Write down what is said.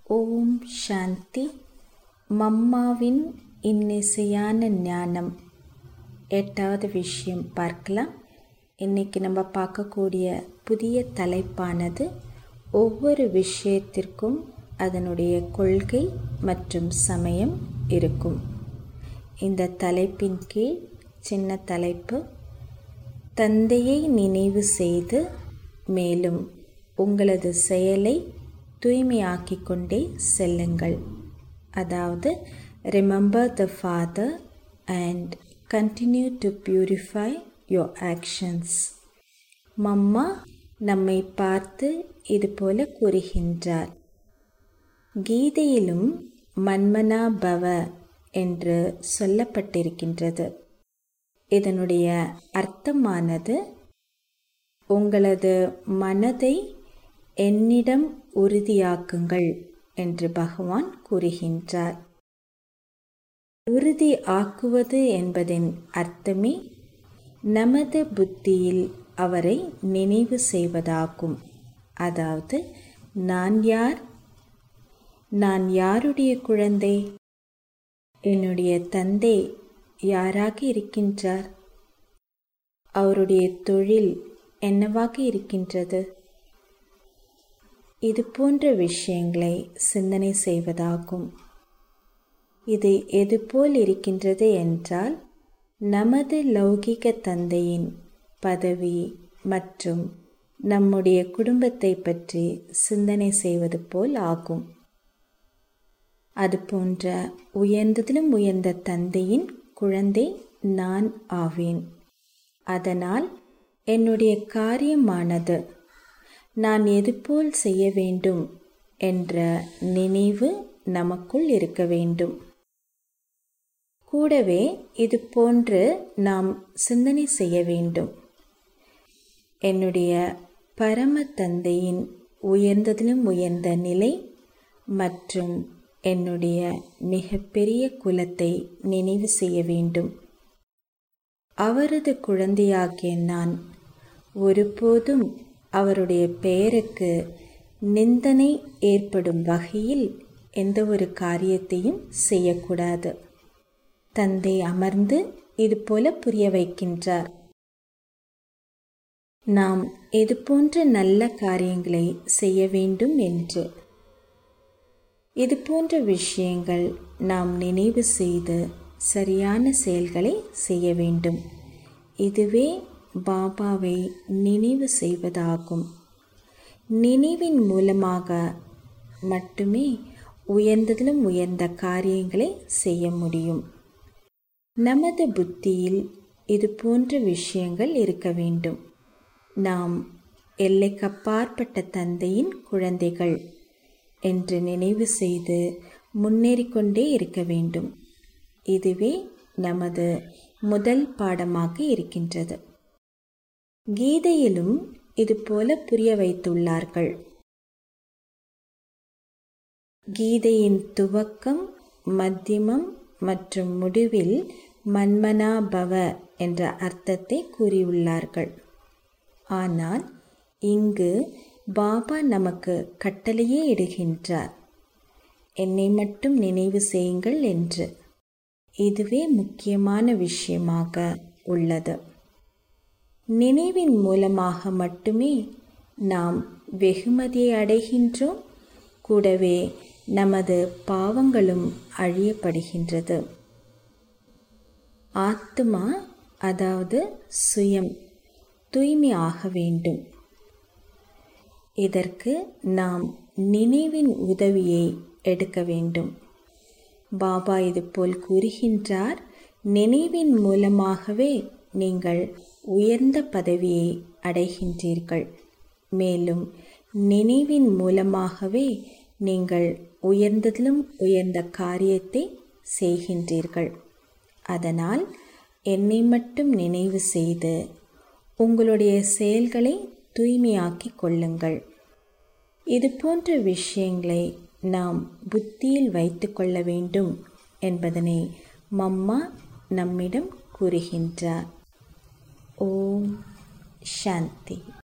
ஓம் சாந்தி மம்மாவின் இன்னிசையான ஞானம் எட்டாவது விஷயம் பார்க்கலாம் இன்றைக்கி நம்ம பார்க்கக்கூடிய புதிய தலைப்பானது ஒவ்வொரு விஷயத்திற்கும் அதனுடைய கொள்கை மற்றும் சமயம் இருக்கும் இந்த தலைப்பின் கீழ் சின்ன தலைப்பு தந்தையை நினைவு செய்து மேலும் உங்களது செயலை தூய்மையாக்கிக் கொண்டே செல்லுங்கள் அதாவது remember the father and continue to purify your actions mamma நம்மை பார்த்து இது போல கூறுகின்றார் கீதையிலும் மன்மனா பவ என்று சொல்லப்பட்டிருக்கின்றது இதனுடைய அர்த்தமானது உங்களது மனதை என்னிடம் உறுதியாக்குங்கள் என்று பகவான் கூறுகின்றார் உறுதி ஆக்குவது என்பதின் அர்த்தமே நமது புத்தியில் அவரை நினைவு செய்வதாகும் அதாவது நான் யார் நான் யாருடைய குழந்தை என்னுடைய தந்தை யாராக இருக்கின்றார் அவருடைய தொழில் என்னவாக இருக்கின்றது இது போன்ற விஷயங்களை சிந்தனை செய்வதாகும் இது எதுபோல் இருக்கின்றது என்றால் நமது லௌகிக தந்தையின் பதவி மற்றும் நம்முடைய குடும்பத்தை பற்றி சிந்தனை செய்வது போல் ஆகும் அதுபோன்ற உயர்ந்ததிலும் உயர்ந்த தந்தையின் குழந்தை நான் ஆவேன் அதனால் என்னுடைய காரியமானது நான் எதுபோல் செய்ய வேண்டும் என்ற நினைவு நமக்குள் இருக்க வேண்டும் கூடவே இது போன்று நாம் சிந்தனை செய்ய வேண்டும் என்னுடைய பரம தந்தையின் உயர்ந்ததிலும் உயர்ந்த நிலை மற்றும் என்னுடைய மிகப்பெரிய குலத்தை நினைவு செய்ய வேண்டும் அவரது குழந்தையாகிய நான் ஒருபோதும் அவருடைய பெயருக்கு நிந்தனை ஏற்படும் வகையில் எந்த ஒரு காரியத்தையும் செய்யக்கூடாது தந்தை அமர்ந்து இது போல புரிய வைக்கின்றார் நாம் இது போன்ற நல்ல காரியங்களை செய்ய வேண்டும் என்று இது போன்ற விஷயங்கள் நாம் நினைவு செய்து சரியான செயல்களை செய்ய வேண்டும் இதுவே பாபாவை நினைவு செய்வதாகும் நினைவின் மூலமாக மட்டுமே உயர்ந்ததிலும் உயர்ந்த காரியங்களை செய்ய முடியும் நமது புத்தியில் இது போன்ற விஷயங்கள் இருக்க வேண்டும் நாம் எல்லைக்கப்பாற்பட்ட தந்தையின் குழந்தைகள் என்று நினைவு செய்து முன்னேறிக்கொண்டே இருக்க வேண்டும் இதுவே நமது முதல் பாடமாக இருக்கின்றது கீதையிலும் இது போல புரிய வைத்துள்ளார்கள் கீதையின் துவக்கம் மத்தியமம் மற்றும் முடிவில் மன்மனா பவ என்ற அர்த்தத்தை கூறியுள்ளார்கள் ஆனால் இங்கு பாபா நமக்கு கட்டளையே இடுகின்றார் என்னை மட்டும் நினைவு செய்யுங்கள் என்று இதுவே முக்கியமான விஷயமாக உள்ளது நினைவின் மூலமாக மட்டுமே நாம் வெகுமதியை அடைகின்றோம் கூடவே நமது பாவங்களும் அழியப்படுகின்றது ஆத்மா அதாவது சுயம் தூய்மை ஆக வேண்டும் இதற்கு நாம் நினைவின் உதவியை எடுக்க வேண்டும் பாபா இதுபோல் கூறுகின்றார் நினைவின் மூலமாகவே நீங்கள் உயர்ந்த பதவியை அடைகின்றீர்கள் மேலும் நினைவின் மூலமாகவே நீங்கள் உயர்ந்ததிலும் உயர்ந்த காரியத்தை செய்கின்றீர்கள் அதனால் என்னை மட்டும் நினைவு செய்து உங்களுடைய செயல்களை தூய்மையாக்கி கொள்ளுங்கள் இது போன்ற விஷயங்களை நாம் புத்தியில் வைத்து கொள்ள வேண்டும் என்பதனை மம்மா நம்மிடம் கூறுகின்றார் ஓம் சாந்தி